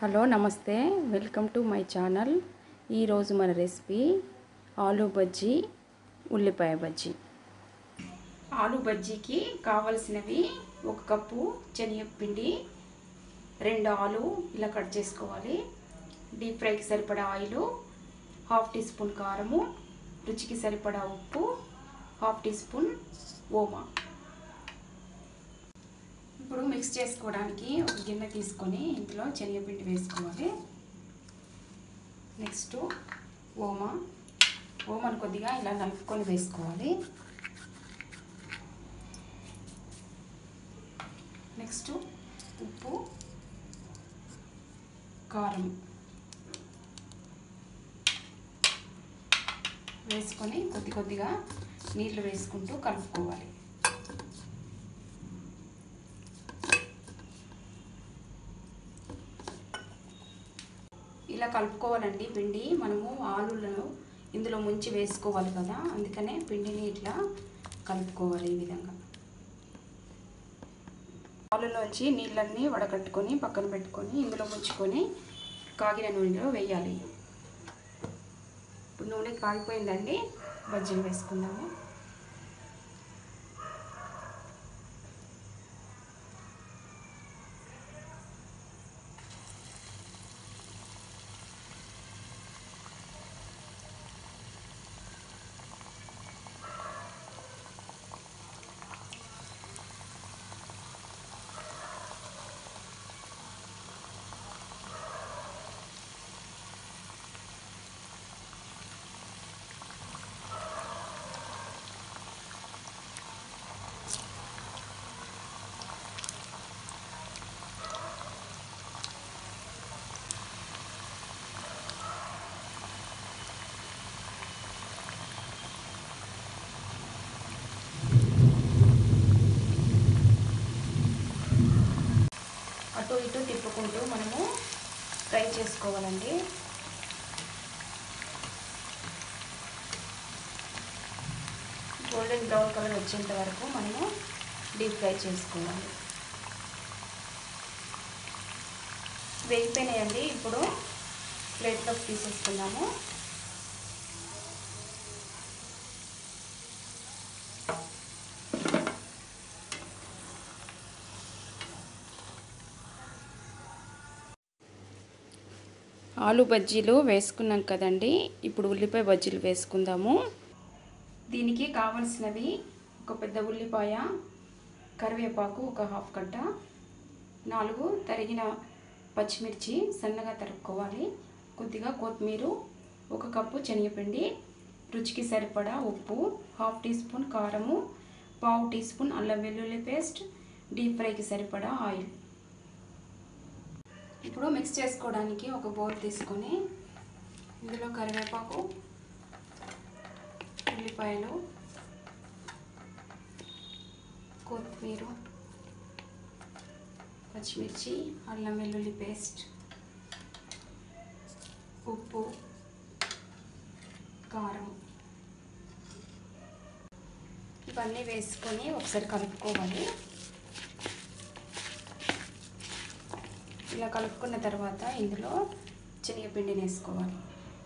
hello నమస్తే welcome to my channel ఈరోజు మన రెసిపీ ఆలూ బజ్జీ ఉల్లిపాయ బజ్జీ ఆలూ బజ్జీకి కావలసినవి ఒక కప్పు శనగపిండి రెండు ఆలు ఇలా కట్ చేసుకోవాలి డీప్ ఫ్రైకి సరిపడా ఆయిల్ హాఫ్ టీ స్పూన్ కారము రుచికి సరిపడా ఉప్పు హాఫ్ టీ స్పూన్ ఓమా ఇప్పుడు మిక్స్ చేసుకోవడానికి ఒక గిన్నె తీసుకొని ఇందులో శనగపిండి వేసుకోవాలి నెక్స్ట్ ఓమా ఓమాను కొద్దిగా ఇలా నలుపుకొని వేసుకోవాలి నెక్స్ట్ ఉప్పు కారం వేసుకొని కొద్ది కొద్దిగా నీళ్లు వేసుకుంటూ కలుపుకోవాలి ఇలా కలుపుకోవాలండి పిండి మనము ఆలులను ఇందులో ముంచి వేసుకోవాలి కదా అందుకనే పిండిని ఇట్లా కలుపుకోవాలి ఈ విధంగా ఆలులోంచి నీళ్ళన్నీ వడకట్టుకొని పక్కన పెట్టుకొని ఇందులో ముంచుకొని కాగిన నూనెలో వేయాలి ఇప్పుడు నూనె కాగిపోయిందండి బజ్జీలు వేసుకుందాము అటు ఇటు తిప్పుకుంటూ మనము ఫ్రై చేసుకోవాలండి గోల్డెన్ బ్రౌన్ కలర్ వచ్చేంత వరకు మనము డీప్ ఫ్రై చేసుకోవాలి వేగిపోయినాయండి ఇప్పుడు ప్లేట్లోకి తీసేసుకుందాము ఆలు బజ్జీలు వేసుకున్నాం కదండి ఇప్పుడు ఉల్లిపాయ బజ్జీలు వేసుకుందాము దీనికి కావలసినవి ఒక పెద్ద ఉల్లిపాయ కరివేపాకు ఒక హాఫ్ కట్ట నాలుగు తరిగిన పచ్చిమిర్చి సన్నగా తరుక్కోవాలి కొద్దిగా కొత్తిమీర ఒక కప్పు శనగపిండి రుచికి సరిపడా ఉప్పు హాఫ్ టీ స్పూన్ కారము పావు టీ స్పూన్ అల్లం వెల్లుల్లి పేస్ట్ డీప్ ఫ్రైకి సరిపడా ఆయిల్ ఇప్పుడు మిక్స్ చేసుకోవడానికి ఒక బౌల్ తీసుకొని ఇందులో కరివేపాకు ఉల్లిపాయలు కొత్తిమీర పచ్చిమిర్చి అల్లం వెల్లుల్లి పేస్ట్ ఉప్పు కారం ఇవన్నీ వేసుకొని ఒకసారి కలుపుకోవాలి ఇలా కలుపుకున్న తర్వాత ఇందులో శనగపిండిని వేసుకోవాలి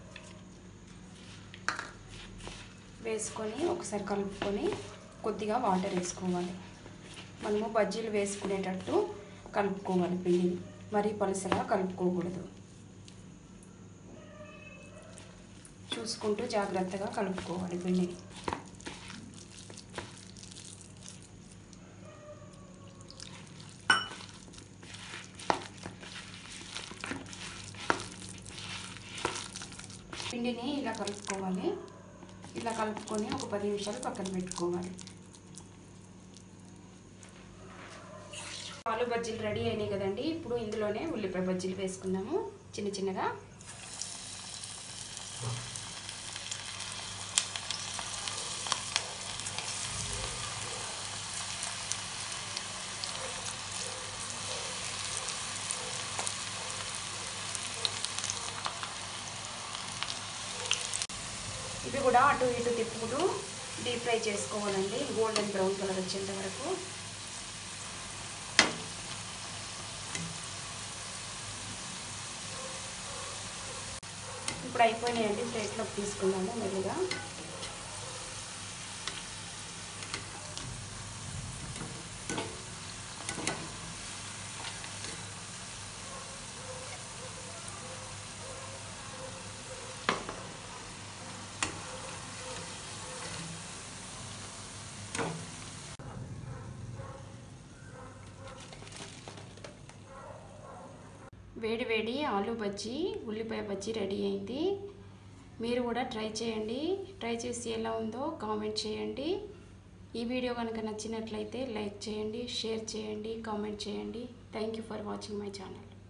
వేసుకొని ఒకసారి కలుపుకొని కొద్దిగా వాటర్ వేసుకోవాలి మనము బజ్జీలు వేసుకునేటట్టు కలుపుకోవాలి పిండిని మరీ పలుసగా కలుపుకోకూడదు చూసుకుంటూ జాగ్రత్తగా కలుపుకోవాలి పిండిని పిండిని ఇలా కలుపుకోవాలి ఇలా కలుపుకొని ఒక పది నిమిషాలు పక్కన పెట్టుకోవాలి ఆలు బజ్జీలు రెడీ అయినాయి కదండి ఇప్పుడు ఇందులోనే ఉల్లిపాయ బజ్జీలు వేసుకుందాము చిన్న చిన్నగా ఇవి కూడా అటు ఇటు తిప్పుకుంటూ డీప్ ఫ్రై చేసుకోవాలండి గోల్డెన్ బ్రౌన్ కలర్ వచ్చేంత వరకు కూడా అయిపోయినాయండి ప్లేట్లోకి తీసుకుందాము మెల్లిగా వేడి వేడి ఆలు బజ్జీ ఉల్లిపాయ బజ్జీ రెడీ అయింది మీరు కూడా ట్రై చేయండి ట్రై చేసి ఎలా ఉందో కామెంట్ చేయండి ఈ వీడియో కనుక నచ్చినట్లయితే లైక్ చేయండి షేర్ చేయండి కామెంట్ చేయండి thank you for watching my channel